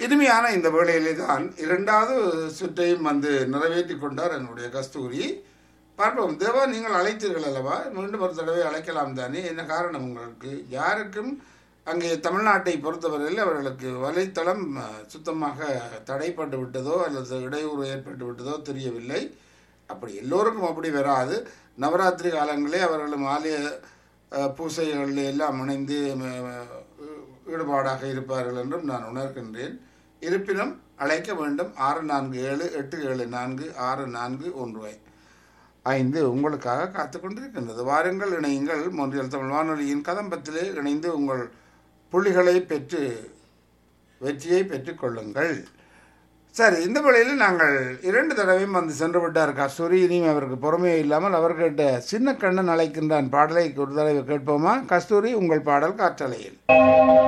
இனிமையான இந்த வேளையிலே தான் இரண்டாவது சுற்றையும் வந்து நிறைவேற்றி கொண்டார் என்னுடைய கஸ்தூரி பார்ப்போம் தேவா நீங்கள் அழைத்தீர்கள் அல்லவா மீண்டும் ஒரு தடவை அழைக்கலாம் தானே என்ன காரணம் உங்களுக்கு யாருக்கும் அங்கே தமிழ்நாட்டை பொறுத்தவரையில் அவர்களுக்கு வலைத்தளம் அஹ், சுத்தமாக தடைப்பட்டு விட்டதோ அல்லது இடையூறு ஏற்பட்டு விட்டதோ தெரியவில்லை அப்படி எல்லோருக்கும் அப்படி வராது நவராத்திரி காலங்களே அவர்களும் ஆலய அஹ், பூசைகளில் எல்லாம் இணைந்து அஹ், ஈடுபாடாக இருப்பார்கள் என்றும் நான் உணர்கின்றேன் இருப்பினும் அழைக்க வேண்டும் ஆறு நான்கு ஏழு எட்டு ஏழு நான்கு ஆறு நான்கு ஒன்று ஐந்து உங்களுக்காக காத்து கொண்டிருக்கின்றது வாருங்கள் இணையுங்கள் மொன்றியல் தமிழ் வானொலியின் கதம்பத்திலே இணைந்து உங்கள் புள்ளிகளை பெற்று வெற்றியை பெற்றுக்கொள்ளுங்கள் சரி இந்த வேளையில் நாங்கள் இரண்டு தடவையும் வந்து சென்று விட்டார் கஸ்தூரி இனியும் அவருக்கு பொறுமையே இல்லாமல் அவர் கேட்ட சின்ன கண்ணன் அழைக்கின்றான் பாடலை ஒரு தடவை கேட்போமா கஸ்தூரி உங்கள் பாடல் காற்றலையில்